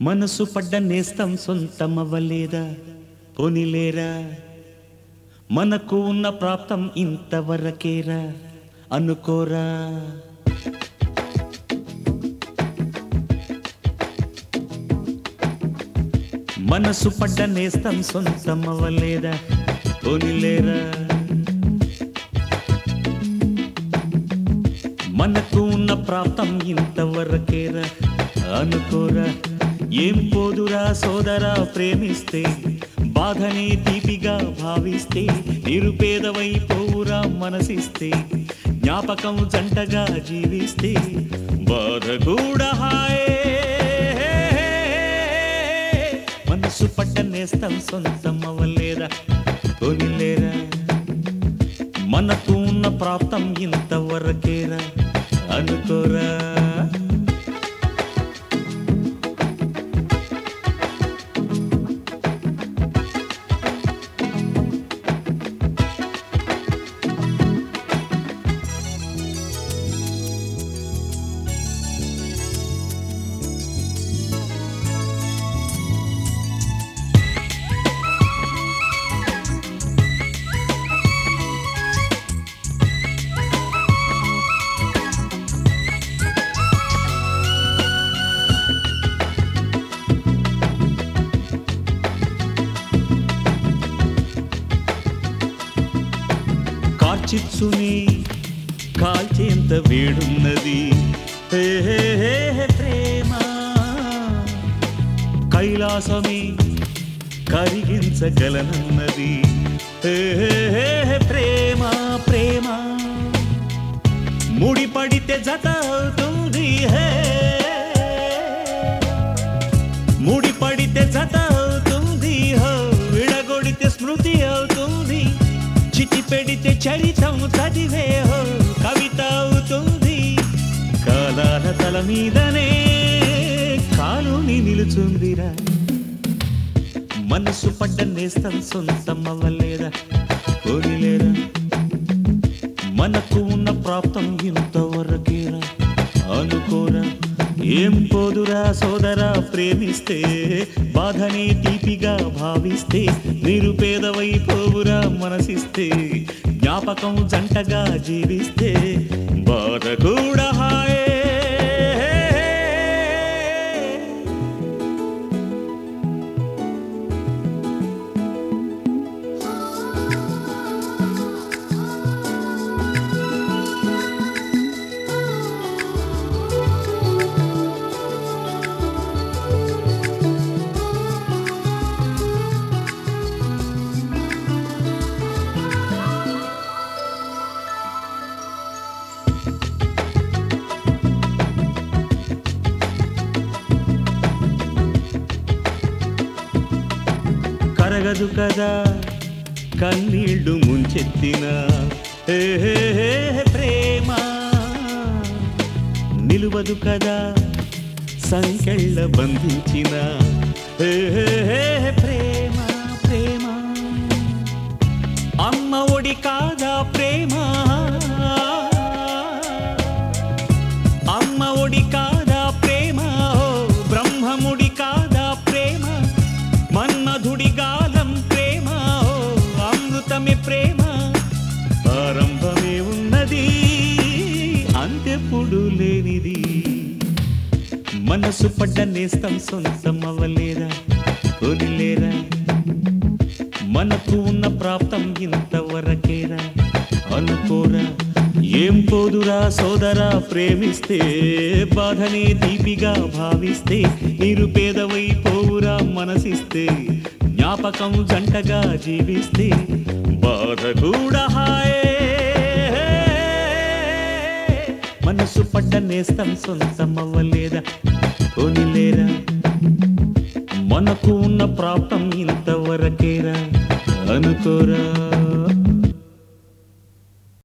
మనసు పడ్డ నేస్తం సొంతమవ్వలేదా పోనిలేరా మనకు ఉన్న ప్రాప్తం ఇంతవరకేరా అనుకోరా మనసు పడ్డ నేస్తం సొంతమవ్వలేదా పోనిలేరా మనకు ఉన్న ప్రాప్తం ఇంతవరకేరా అనుకోరా ఏం పోదురా సోదరా ప్రేమిస్తే బాధనే తీపిగా భావిస్తే నిరుపేదవైపోవురా మనసిస్తే జ్ఞాపకం జంటగా జీవిస్తే బాధ కూడా హాయే మనసు పట్ట నేస్తం సొంతం అవ్వలేరా కొనిలేరా మనకు ఉన్న ప్రాప్తం ఇంతవరకేరా అనుకోరా కార్చిచ్చుని కాల్చేంత వేడున్నది హే హే హే హే ప్రేమ కైలాసమే కరిగించగలనన్నది హే హే హే హే ప్రేమ ప్రేమ ముడిపడితే జత అవుతుంది హే ముడిపడితే జత అవుతుంది హో విడగొడితే స్మృతి అవుతుంది చిటి పెడితే చరితం చదివే హో కవిత అవుతుంది కాలాల తల మీదనే కాలుని నిలుచుందిరా మనసు పడ్డ నేస్తం సొంతం అవ్వలేదా కోరిలేరా మనకు ఉన్న ప్రాప్తం ఇంతవరకేరా అనుకోరా ఏం పోదురా సోదరా ప్రేమిస్తే బాధనే తీపిగా భావిస్తే నిరుపేదవైపోవురా మనసిస్తే జ్ఞాపకం జంటగా జీవిస్తే బాధ కూడా హాయే కరగదు కదా కన్నీళ్లు ముంచెత్తిన హే హే హే హే ప్రేమ నిలువదు కదా సంకెళ్ళ బంధించిన హే హే హే హే ప్రేమ ప్రేమ అమ్మ ఒడి కాదా ప్రేమ అమ్మ ఒడి కాదా ప్రేమ ఓ బ్రహ్మముడి కాదా ప్రేమ మన్మధుడి గాలం ప్రేమ ఓ అమృతమే ప్రేమ ఆరంభమే ఉన్నది అంతెప్పుడు లేనిది మనసు పడ్డ నేస్తం సొంతం అవ్వలేరా కొనిలేరా మనకు ఉన్న ప్రాప్తం ఇంతవరకేరా అనుకోరా ఏం పోదురా సోదరా ప్రేమిస్తే బాధనే తీపిగా భావిస్తే నిరుపేదవైపోవురా మనసిస్తే జ్ఞాపకం జంటగా జీవిస్తే బాధ కూడా హాయే మనసు పడ్డ నేస్తం సొంతం అవ్వలేదా కొనిలేరా మనకు ఉన్న ప్రాప్తం ఇంతవరకేరా అనుకోరా